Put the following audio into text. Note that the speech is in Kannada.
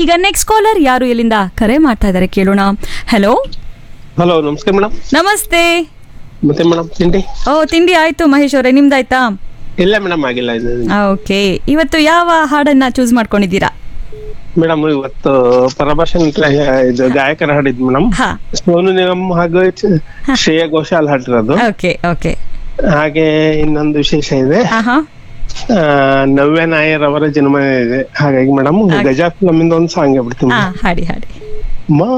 ಈಗ ನೆಕ್ಸ್ಟ್ ಕಾಲರ್ ಯಾರು ಎಲ್ಲಿಂದ ಕರೆ ಮಾಡ್ತಾ ಇದ್ದಾರೆ ಕೇಳೋಣ ಹಲೋ ಹಲೋ ನಮಸ್ಕಾರ ಮೇಡಮ್ ನಮಸ್ತೆ ಮತ್ತೆ ಮೇಡಮ್ ತಿಂಡಿ ಓ ತಿಂಡಿ ಆಯ್ತು ಮಹೇಶ್ ಅವರೇ ನಿಮ್ದಾಯ್ತಾ ಇಲ್ಲ ಮೇಡಮ್ ಆಗಿಲ್ಲ ಇದು ಓಕೆ ಇವತ್ತು ಯಾವ ಹಾಡನ್ನ ಚೂಸ್ ಮಾಡ್ಕೊಂಡಿದ್ದೀರಾ ಮೇಡಮ್ ಇವತ್ತು ಪರಭಾಷೆ ಇದು ಗಾಯಕರ ಹಾಡಿದ್ ಮೇಡಮ್ ಹಾ ಸೋನು ನಿಗಮ್ ಹಾಗೂ ಚ- ಶ್ರೇಯಾ ಘೋಷಾಲ್ ಹಾಡಿರೋದು ಓಕೆ ಓಕೆ ಹಾಗೆ ಇನ್ನೊಂದು ವಿಶೇಷ ಇದೆ ಹಾ ಹಾ ಆ, ನವ್ಯ ನಾಯರ್ ಅವರ ಜನ್ಮ ಇದೆ ಹಾಗಾಗಿ ಮೇಡಮ್ ಗಜಾ ಫಿಲಮ್ ಇಂದ ಒಂದು ಸಾಂಗ್ ಹೇಳ್ಬಿಡ್ತೀನಿ ಹಾ ಹಾಡಿ ಹಾಡಿ ಮಾ